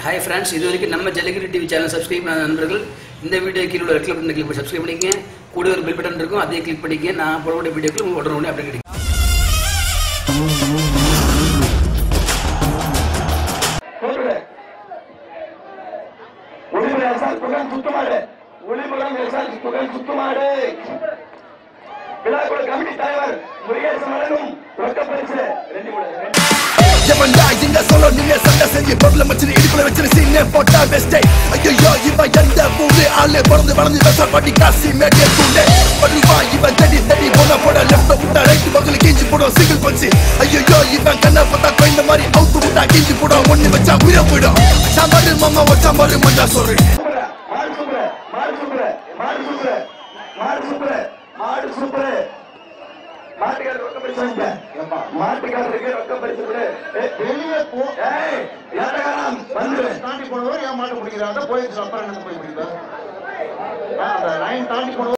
Hi friends இது வரைக்கும் நம்ம ஜல்லிக்கட்டு டிவி சேனல் சப்ஸ்கிரைப் பண்ணாத நண்பர்கள் இந்த வீடியோ கீழே உள்ள ரெட் பட்டன் கிளிக் சப்ஸ்கிரைப் பண்ணிக்கங்க கூட ஒரு பெல் பட்டன் இருக்கும் அதையும் கிளிக் பண்ணிக்கங்க நான் போடக்கூடிய வீடியோக்கள் உங்களுக்கு உடனே உடனே அப்படி கிடைக்கும் சொல்லுங்க ஒளிமுறை அரசால் புகழ் சுத்தமாடு ஒளிமுகம் அரசால் புகழ் சுத்தமாடு விழாக்குழு கமிட்டி தலைவர் முருகேசன் வழங்கும் ரொக்க பரிசு ரெண்டு மூணு ரெண்டு எவன்டா இங்க சொல்ல நீங்க சண்டை செஞ்சு பொருளை வச்சு இடுப்புல வச்சு சீனே போட்டா பெஸ்டே ஐயோ இவன் எந்த ஊரு ஆளு பிறந்து வளர்ந்து விவசாய பண்ணி காசி மேட்டே கூண்டே படுவா இவன் தடி தடி போன போட லெஃப்ட் விட்டா ரைட் பக்கத்துல கீஞ்சி போடும் சிங்கிள் பஞ்சு ஐயோ இவன் கண்ணை பார்த்தா கோயந்த மாதிரி அவுத்து விட்டா கீஞ்சி போடும் ஒண்ணு வச்சா உயிர போயிடும் சாம்பாரு மாமா வச்சாம்பாரு மஞ்சா சொல்றேன் சுப்புர, மாடு சுப்புர, மாடு சுப்புர, மாடு சுப்புர, மாடு சுப்புர, மாடு சுப்புர. மாட்டுக்காரர் ரொக்க பரிசு வாங்கிக்க. மாட்டுக்காரருக்கு ரொக்க பரிசு கொடு. ஏய், வெளியே போ ஏய், ஏட்டக்காரன், வந்துரு. தாண்டி போனவர் ஏன் மாட்ட பிடிக்கிறாங்க போயிடுச்சு அப்புறம் என்ன போய் பிடிக்கிறா லைன் தாண்டி போனவர்